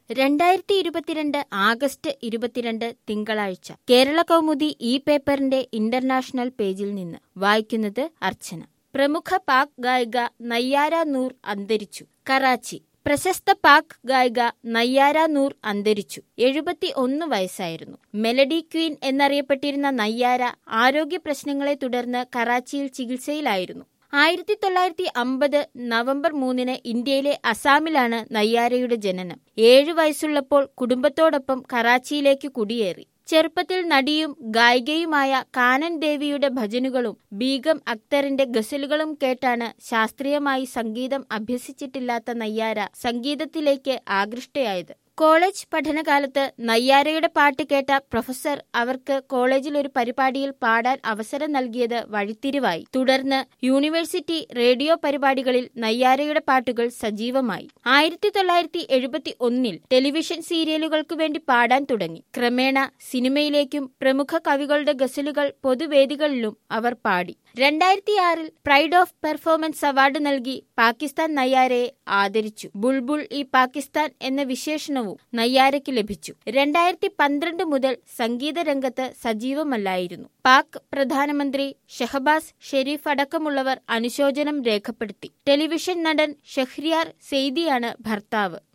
രണ്ടായിരത്തി ഇരുപത്തിരണ്ട് ആഗസ്റ്റ് ഇരുപത്തിരണ്ട് തിങ്കളാഴ്ച കേരള കൗമുദി ഈ പേപ്പറിന്റെ ഇന്റർനാഷണൽ പേജിൽ നിന്ന് വായിക്കുന്നത് അർച്ചന പ്രമുഖ പാക് ഗായിക നയ്യാര നൂർ അന്തരിച്ചു കറാച്ചി പ്രശസ്ത പാക് ഗായിക നയ്യാര നൂർ അന്തരിച്ചു എഴുപത്തി ഒന്ന് വയസ്സായിരുന്നു മെലഡി ക്വീൻ എന്നറിയപ്പെട്ടിരുന്ന നയ്യാര ആരോഗ്യ പ്രശ്നങ്ങളെ തുടർന്ന് കറാച്ചിയിൽ ചികിത്സയിലായിരുന്നു ആയിരത്തി തൊള്ളായിരത്തി അമ്പത് നവംബർ മൂന്നിന് ഇന്ത്യയിലെ അസാമിലാണ് നയ്യാരയുടെ ജനനം ഏഴു വയസ്സുള്ളപ്പോൾ കുടുംബത്തോടൊപ്പം കറാച്ചിയിലേക്ക് കുടിയേറി ചെറുപ്പത്തിൽ നടിയും ഗായികയുമായ കാനൻ ദേവിയുടെ ഭജനുകളും ബീഗം അക്തറിന്റെ ഗസലുകളും കേട്ടാണ് ശാസ്ത്രീയമായി സംഗീതം അഭ്യസിച്ചിട്ടില്ലാത്ത നയ്യാര സംഗീതത്തിലേക്ക് ആകൃഷ്ടയായത് കോളേജ് പഠനകാലത്ത് നയ്യാരയുടെ പാട്ട് കേട്ട പ്രൊഫസർ അവർക്ക് കോളേജിൽ ഒരു പരിപാടിയിൽ പാടാൻ അവസരം നൽകിയത് വഴിത്തിരിവായി തുടർന്ന് യൂണിവേഴ്സിറ്റി റേഡിയോ പരിപാടികളിൽ നയ്യാരയുടെ പാട്ടുകൾ സജീവമായി ആയിരത്തി തൊള്ളായിരത്തി എഴുപത്തി ഒന്നിൽ ടെലിവിഷൻ സീരിയലുകൾക്ക് വേണ്ടി പാടാൻ തുടങ്ങി ക്രമേണ സിനിമയിലേക്കും പ്രമുഖ കവികളുടെ ഗസലുകൾ പൊതുവേദികളിലും അവർ പാടി രണ്ടായിരത്തിയാറിൽ പ്രൈഡ് ഓഫ് പെർഫോമൻസ് അവാർഡ് നൽകി പാകിസ്ഥാൻ നയ്യാരയെ ആദരിച്ചു ബുൾബുൾ ഈ പാകിസ്ഥാൻ എന്ന വിശേഷണവും നയ്യാരയ്ക്ക് ലഭിച്ചു രണ്ടായിരത്തി പന്ത്രണ്ട് മുതൽ സംഗീത രംഗത്ത് സജീവമല്ലായിരുന്നു പാക് പ്രധാനമന്ത്രി ഷഹബാസ് ഷെരീഫ് അടക്കമുള്ളവർ അനുശോചനം രേഖപ്പെടുത്തി ടെലിവിഷൻ നടൻ ഷെഹ്രിയാർ സെയ്ദിയാണ് ഭർത്താവ്